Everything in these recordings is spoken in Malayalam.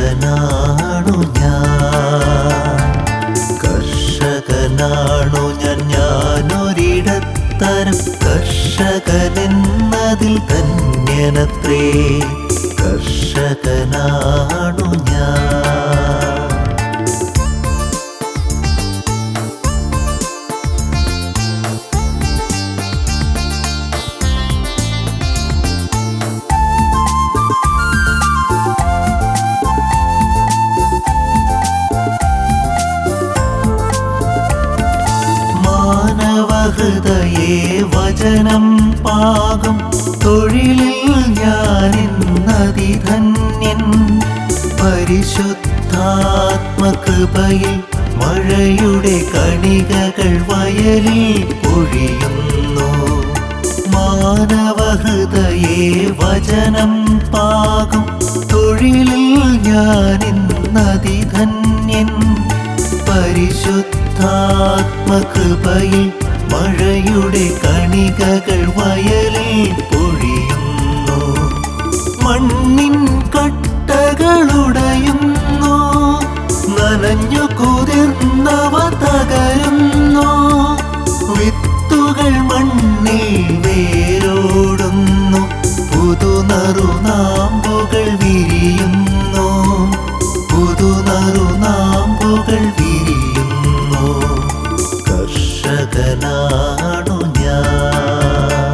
കർഷകനാണു ഞാൻ കർഷകനാണു ഞാൻ ഞാനൊരിടത്തരം കർഷകനെന്നതിൽ ധന്യനത്രേ കർഷകനാണു ഞാൻ മാനവഹൃദയേ വചനം പാകം തൊഴിലിൽ ഞാനിന്നതി ധന്യൻ പരിശുദ്ധാത്മകൃപയിൽ മഴയുടെ കണികകൾ വയലിൽ പൊഴിയുന്നു മാനവഹൃദയേ വചനം പാകം തൊഴിലിൽ ഞാനിന്നതി ധന്യൻ പരിശുദ്ധാത്മകൃപയിൽ മഴയുടെ കണികകൾ വയലിൽ പൊഴിയുന്നു മണ്ണിൻ കട്ടകളുടയുന്നു നനഞ്ഞു കുതിർന്നവ തകരുന്നു വിത്തുകൾ മണ്ണിൽ വേരോടുന്നു പുതുനറുനാമ്പുകൾ വിരിയുന്നു പുതുനറുനാമ്പുകൾ വിരിയുന്നു കർഷകനാണു ഞാൻ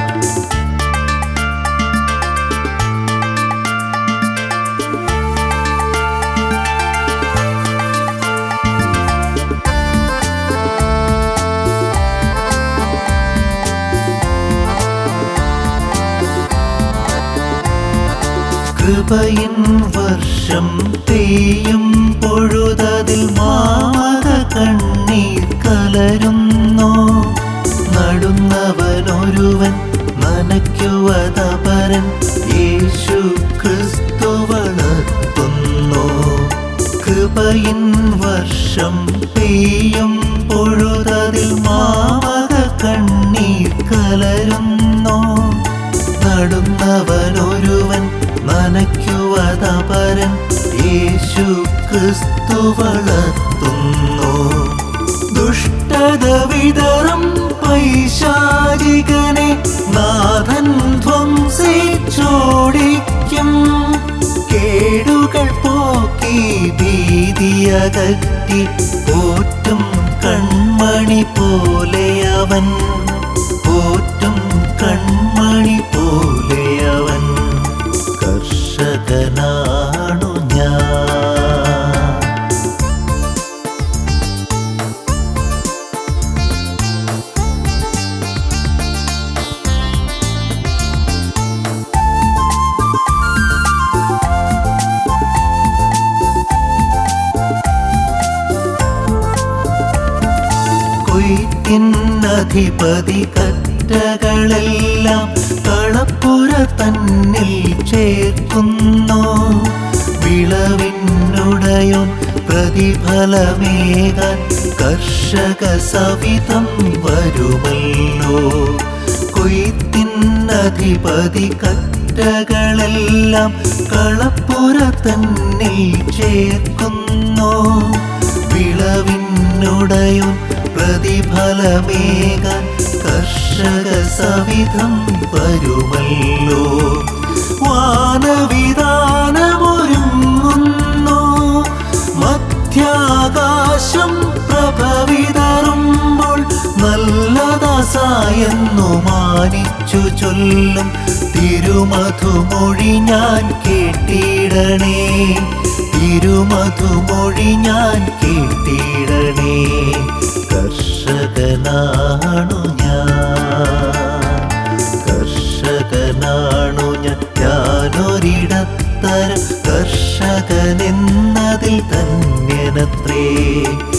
കൃപയിൻ വർഷം പെയ്യും പൊഴുതതിൽ മാമക കണ്ണീർ കലരുന്നു നടുന്നവനൊരുവൻ നനയ്ക്കുവതപരൻ യേശു ക്രിസ്തു വളർത്തുന്നു കൃപയിൻ വർഷം പെയ്യും പൊഴുതതിൽ മാമക കണ്ണീർ കലരുന്നു നടുന്നവനൊരുവൻ നനയ്ക്കുവതപരൻ യേശു ക്രിസ്തു വളർത്തുന്നു ദുഷ്ടത വിതറും പൈശാചികനെ നാഥൻ ധ്വംസിച്ചോടിക്കും കേടുകൾ പോക്കി ഭീതിയകറ്റി പോറ്റും കൺമണി പോലെയവൻ പോറ്റും കൺമണി പോലെയവൻ കർഷകനാണു ഞാൻ കൊയ്ത്തിനധിപതി കറ്റകളെല്ലാം കളപ്പുര തന്നിൽ ചേർക്കുന്നു വിളവിനുടയോൻ പ്രതിഫലമേകാൻ കർഷക സവിധം വരുമല്ലോ കൊയ്ത്തിനധിപതി കറ്റകളെല്ലാം കളപ്പുര തന്നിൽ ചേർക്കുന്നു വിളവിനുടയോൻ പ്രതിഫലമേകാൻ കർഷക സവിധം വരുമല്ലോ വാനവിധാനമൊരുങ്ങുന്നു മധ്യാകാശം പ്രഭവിതറുമ്പോൾ നല്ലദാസായെന്നു മാനിച്ചു ചൊല്ലും തിരുമധുമൊഴി ഞാൻ കേട്ടിടണേ തിരുമധുമൊഴി ഞാൻ കേട്ടിടണേ കർഷകനാണു ഞാൻ കർഷകനാണു ഞാൻ ഞാനൊരിടത്തരം കർഷകനെന്നതിൽ ധന്യനത്രേ